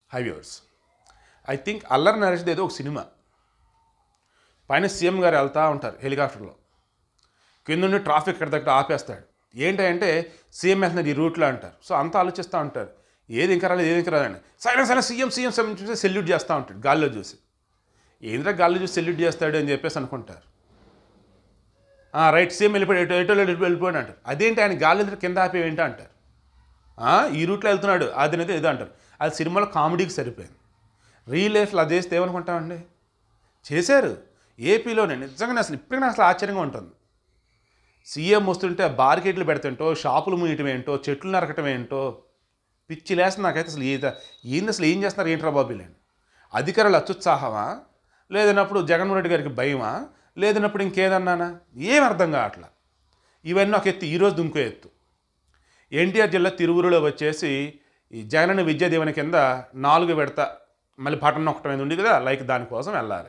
హైవేవర్స్ I think అల్లరి నరేష్ది ఏదో ఒక సినిమా పైన సీఎం గారు వెళ్తూ ఉంటారు హెలికాప్టర్లో కింద నుండి ట్రాఫిక్ ఇక్కడ దగ్గర ఆపేస్తాడు ఏంటంటే సీఎం వెళ్తున్నారు ఈ రూట్లో అంటారు సో అంతా ఆలోచిస్తూ ఉంటారు ఏది ఇంకా రాలేదు ఏది ఇంకా రాలేదు సైలెన్స్ అయినా సీఎం సీఎం సీఎం చూసి సెల్యూట్ చేస్తూ ఉంటాడు గాల్లో చూసి ఏంద్రా గాల్లో చూసి సెల్యూట్ చేస్తాడు అని చెప్పేసి అనుకుంటారు "ఆ, రైట్ సీఎం వెళ్ళిపోయాడు ఎటో ఎటో వెళ్ళి- వెళ్ళిపోయాడు అంటారు అదేంటి ఆయన గాలి ఎదురు కింద ఆపి ఏంటి అంటారు "ఆ, ఈ రూట్లో వెళ్తున్నాడు అది అనేది ఏదో అంటారు అది సినిమాలో కామెడీకి సరిపోయింది రియల్ లైఫ్లో అది చేస్తే ఏమనుకుంటామండి చేశారు ఏపీలోనే నిజంగానే అసలు ఇప్పటికీ అసలు ఆశ్చర్యంగా ఉంటుంది సీఎం వస్తుంటే బార్కెట్లు పెడుతుంటో షాపులు మూయటం ఏంటో చెట్లు నరకటం ఏంటో పిచ్చి లేస్తుంది నాకైతే అసలు ఈత ఏంది అసలు ఏం చేస్తున్నారు ఏంట్రా బాబు వీళ్ళని అధికారులు అత్యుత్సాహమా లేదన్నప్పుడు జగన్మోహన్ రెడ్డి గారికి భయమా లేదన్నప్పుడు ఇంకేదన్నానా ఏం అర్థం కావట్లా ఇవన్నీ ఒక ఎత్తు ఈరోజు దుంకో ఎత్తు ఎన్టీఆర్ జిల్లా తిరువురులో వచ్చేసి ఈ జగనన్న విద్యా దీవెన కింద నాలుగు విడత మళ్ళీ బటన్ ఒకటి మీద ఉంది కదా లైక్ దానికోసం వెళ్ళాలి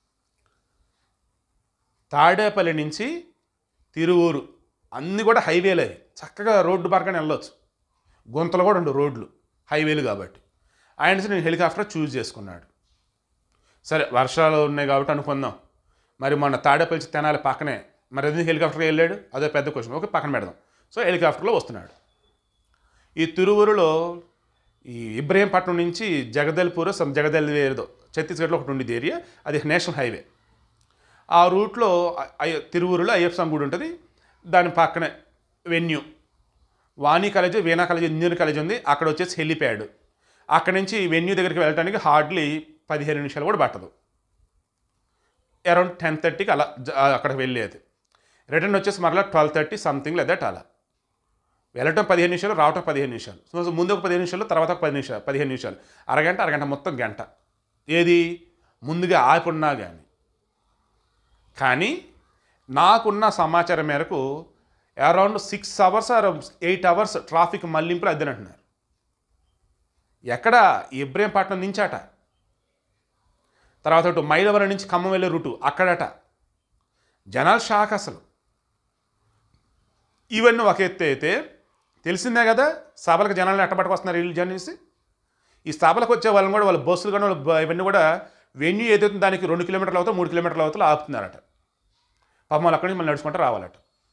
తాడేపల్లి నుంచి తిరువూరు అన్నీ కూడా హైవేలే చక్కగా రోడ్డు మార్గానే వెళ్ళొచ్చు గుంతలు కూడా ఉండు రోడ్లు హైవేలు కాబట్టి ఆయన నుంచి నేను హెలికాప్టర్ చూస్ చేసుకున్నాడు సరే వర్షాలు ఉన్నాయి కాబట్టి అనుకుందాం మరి మొన్న తాడేపల్లి నుంచి తెనాలి పక్కనే మరి ఎందుకు హెలికాప్టర్కి వెళ్ళాడు అదే పెద్ద క్వశ్చన్ ఓకే పక్కన పెడదాం సో హెలికాప్టర్లో వస్తున్నాడు ఈ తిరువురులో ఈ ఇబ్రహీంపట్నం నుంచి జగదల్పూర్ సమ్ జగదల్ ఏదో ఛత్తీస్గఢ్లో ఒకటి ఉండేది ఏరియా అది నేషనల్ హైవే ఆ రూట్లో అ- అయ్య- తిరువురులో అయ్యప్ప స్వామి గుడి ఉంటుంది దాని పక్కనే venue Vani college Veena college engineering college ఉంది అక్కడ వచ్చేసి హెలిప్యాడ్ అక్కడ నుంచి వెన్యూ దగ్గరికి వెళ్ళడానికి హార్డ్లీ పదిహేను నిమిషాలు కూడా పట్టదు అరౌండ్ టెన్ థర్టీకి అలా జ- అక్కడికి వెళ్ళేది రిటర్న్ వచ్చేసి మరలా ట్వెల్వ్ థర్టీ సంథింగ్ లేదా అలా వెళ్ళటం పదిహేను నిమిషాలు రావటం పదిహేను నిమిషాలు సో ముందు ఒక పదిహేను నిమిషాలు తర్వాత ఒక పది నిమిషాలు పదిహేను నిమిషాలు అరగంట అరగంట మొత్తం గంట ఏది ముందుగా ఆపున్నా కానీ కానీ నాకున్న సమాచారం మేరకు around six hours or eight hours traffic మళ్లింపులు అద్దెనంటున్నారు ఎక్కడ ఇబ్రహీంపట్నం నుంచి అట తర్వాత అటు మైలవరం నుంచి ఖమ్మం వెళ్ళే రూటు అక్కడట జనాలు షాక్ అసలు ఇవన్నీ ఒక ఎత్తు అయితే తెలిసిందే కదా సభలకు జనాలను ఎట్టబట్టుకొస్తున్నారు వీళ్ళు జనేసి ఈ సభలకు వచ్చే వాళ్ళని కూడా వాళ్ళ బస్సులు కానీ వాళ్ళ బ- ఇవన్నీ కూడా వెన్యూ ఏదైతే దానికి రెండు కిలోమీటర్లు అవుతా మూడు కిలోమీటర్లు అవుతా ఆపుతున్నారట పాపం వాళ్ళు అక్కడి నుంచి మళ్ళీ నడుచుకుంటూ రావాలట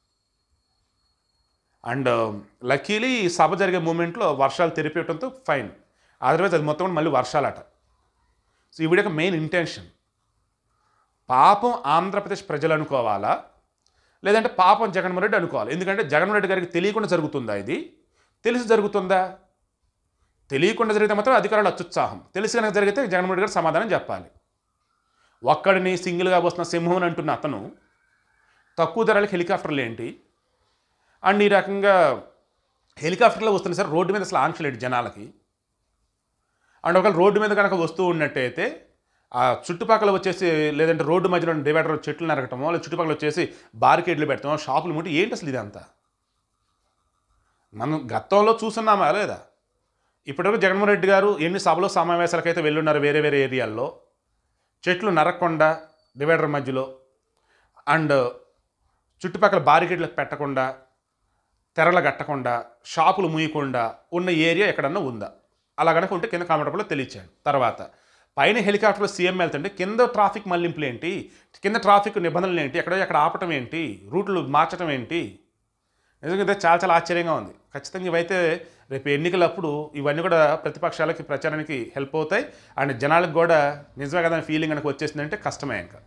అండ్ లక్కీలీ ఈ సభ జరిగే మూమెంట్లో వర్షాలు తెరిపేయడంతో ఫైన్ అదర్వైజ్ అది మొత్తం కూడా మళ్ళీ వర్షాలట సో ఈ వీడియో మెయిన్ ఇంటెన్షన్ పాపం ఆంధ్రప్రదేశ్ ప్రజలు అనుకోవాలా లేదంటే పాపం జగన్మోహన్ రెడ్డి అనుకోవాలి ఎందుకంటే జగన్మోహన్ రెడ్డి గారికి తెలియకుండా జరుగుతుందా ఇది తెలిసి జరుగుతుందా తెలియకుండా జరిగితే మాత్రం అధికారులు అత్యుత్సాహం తెలిసి కనుక జరిగితే జగన్మోహన్ రెడ్డి గారు సమాధానం చెప్పాలి ఒక్కడిని సింగిల్గా వస్తున్న సింహం అని అంటున్న అతను తక్కువ ధరలకు హెలికాప్టర్లు ఏంటి అండ్ ఈ రకంగా హెలికాప్టర్లో వస్తున్న సార్ రోడ్డు మీద అసలు ఆంక్షలేడు జనాలకి అండ్ ఒకవేళ రోడ్డు మీద కనుక వస్తూ ఉన్నట్టయితే ఆ చుట్టుపక్కల వచ్చేసి లేదంటే రోడ్డు మధ్యలో డివైడర్ చెట్లు నరకటమో లేదా చుట్టుపక్కల వచ్చేసి బార్కెట్లు పెట్టడమో షాపులు ముట్టి ఏంటి అసలు ఇదంతా మనం గతంలో చూస్తున్నామా లేదా ఇప్పటివరకు జగన్మోహన్ రెడ్డి గారు ఎన్ని సభలో సమావేశాలకైతే వెళ్ళున్నారు వేరే వేరే ఏరియాల్లో చెట్లు నరకకుండా డివైడర్ మధ్యలో అండ్ చుట్టుపక్కల బారికేడ్లకు పెట్టకుండా తెరలు కట్టకుండా షాపులు మూయకుండా ఉన్న ఏరియా ఎక్కడన్నా ఉందా అలా కనుక ఉంటే కింద కామెంట్లో తెలియచేయండి తర్వాత పైన హెలికాప్టర్లో సీఎం వెళ్తుంటే కింద ట్రాఫిక్ మళ్లింపులు ఏంటి కింద ట్రాఫిక్ నిబంధనలు ఏంటి ఎక్కడ ఎక్కడ ఆపటం ఏంటి రూట్లు మార్చడం ఏంటి నిజంగా ఇదే చాలా చాలా ఆశ్చర్యంగా ఉంది ఖచ్చితంగా ఇవైతే రేపు ఎన్నికలప్పుడు ఇవన్నీ కూడా ప్రతిపక్షాలకి ప్రచారానికి హెల్ప్ అవుతాయి అండ్ జనాలకు కూడా నిజమే కదా ఫీలింగ్ కనుక వచ్చేసిందంటే కష్టమే ఇంకా